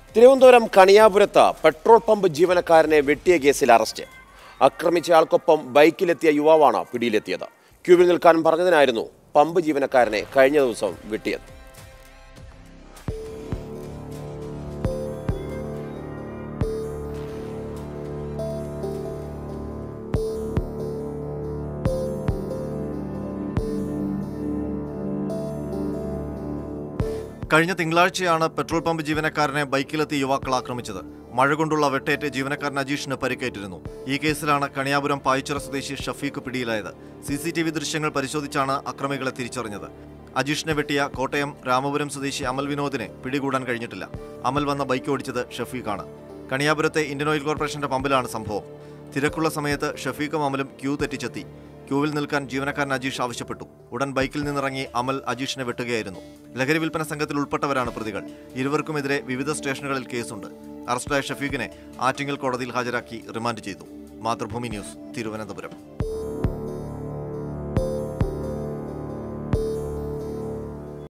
Thiruvananthapuram കണിയാപുരത്ത് petrol pump ജീവനക്കാരനെ വെട്ടിയ കേസിൽ അറസ്റ്റ് ആക്രമിച്ചയാൾക്കൊപ്പം ബൈക്കിലെത്തിയ യുവാവാണ് പിടിയിലെത്തിയത് ക്യൂവിൽ നിൽക്കാൻ പറഞ്ഞതിനായിരുന്നു പമ്പ് ജീവനക്കാരനെ കഴിഞ്ഞ ദിവസം വെട്ടിയത് കഴിഞ്ഞ തിങ്കളാഴ്ചയാണ് പെട്രോൾ പമ്പ് ജീവനക്കാരനെ ബൈക്കിലെത്തി യുവാക്കൾ ആക്രമിച്ചത് മഴ കൊണ്ടുള്ള വെട്ടേറ്റ് ജീവനക്കാരൻ അജീഷിന് പരിക്കേറ്റിരുന്നു ഈ കേസിലാണ് കണിയാപുരം പായിച്ചിറ സ്വദേശി ഷഫീഖ് പിടിയിലായത് സി സി ടി വി ദൃശ്യങ്ങൾ പരിശോധിച്ചാണ് അക്രമികളെ തിരിച്ചറിഞ്ഞത് അജീഷിനെ വെട്ടിയ കോട്ടയം രാമപുരം സ്വദേശി അമൽ വിനോദിനെ പിടികൂടാൻ കഴിഞ്ഞിട്ടില്ല അമൽ വന്ന ബൈക്ക് ഓടിച്ചത് ഷഫീഖാണ് കണിയാപുരത്തെ ഇന്ത്യൻ ഓയിൽ കോർപ്പറേഷന്റെ പമ്പിലാണ് സംഭവം തിരക്കുള്ള സമയത്ത് ഷഫീഖും അമലും ക്യൂ തെറ്റിച്ചെത്തി ക്യൂവിൽ നിൽക്കാൻ ജീവനക്കാരൻ അജീഷ് ആവശ്യപ്പെട്ടു ഉടൻ ബൈക്കിൽ നിന്നിറങ്ങി അമൽ അജീഷിനെ വെട്ടുകയായിരുന്നു ലഹരി വിൽപ്പന സംഘത്തിൽ ഉൾപ്പെട്ടവരാണ് പ്രതികൾ ഇരുവർക്കുമെതിരെ വിവിധ സ്റ്റേഷനുകളിൽ കേസുണ്ട് അറസ്റ്റിലായ ഷഫീഖിനെ ആറ്റിങ്ങൽ കോടതിയിൽ ഹാജരാക്കി റിമാൻഡ് ചെയ്തു മാതൃഭൂമി ന്യൂസ് തിരുവനന്തപുരം